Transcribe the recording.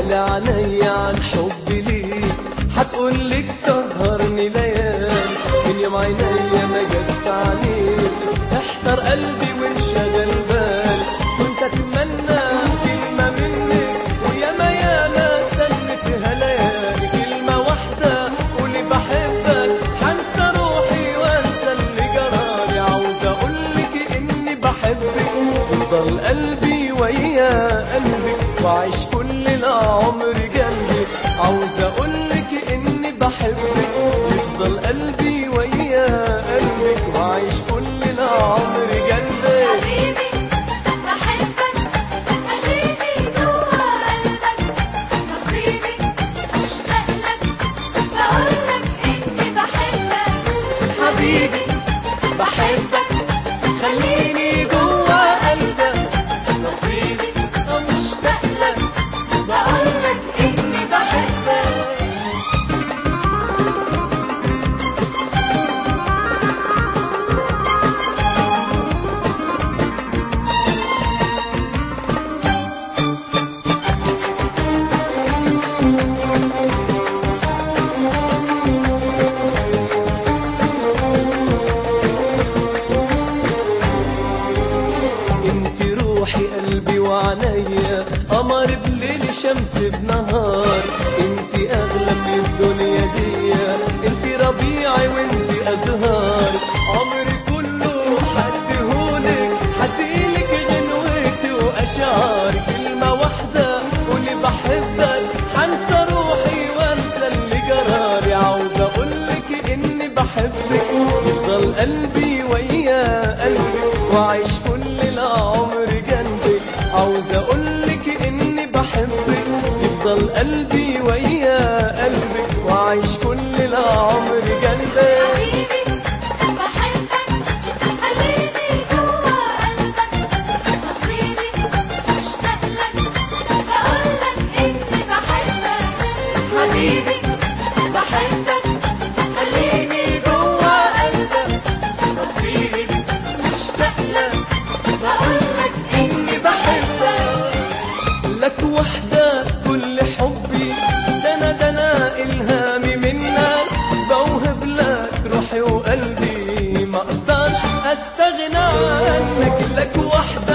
تسأل عليا عن حبي ليك هتقولك سهرني ليالي من يوم عينيا ما جت في عليك احتر قلبي وانشغل بالي كنت اتمنى كلمة منك وياما ياما استنيتها ليالي كلمة واحدة قولي بحبك هنسى روحي وانسى اللي جرالي عاوز اقولك اني بحبك يفضل قلبي ويا قلبك وعيش كل العمر جنبك عاوز اقولك اني بحبك يفضل قلبي ويا قلبك وعيش كل العمر جنبك حبيبي بحبك خليني جوا قلبك نصيبي مشتاق لك بقول لك اني بحبك حبيبي بحبك خليني جوا قلبك نصيبي مشتاق لك بقول لك اني بحبك انت روحي قلبي وعليا قمر بليل شمس بنهار انت اغلى من الدنيا دي انت ربيعي وانت ازهار عمري كله حدهولك حديلك غنوتي واشعاري كلمة واحدة قولي بحبك حنسى روحي وانسى اللي جرالي عاوز اقولك اني بحبك يفضل قلبي ويا قلبك وعيش كل العمر جنبك عاوز اقولك اني بحبك يفضل قلبي ويا قلبك وعيش كل العمر جنبك حبيبي بحبك خليني جوا قلبك نصيبي مشتاق لك بقول لك اني بحبك حبيبي بحبك خليني جوا قلبك نصيبي مشتاق لك بقول لك اني بحبك لك وحدة كل حبي ده انا ده انا الهامي منك بوهب لك روحي وقلبي ما اقدرش استغنى عنك لك وحدة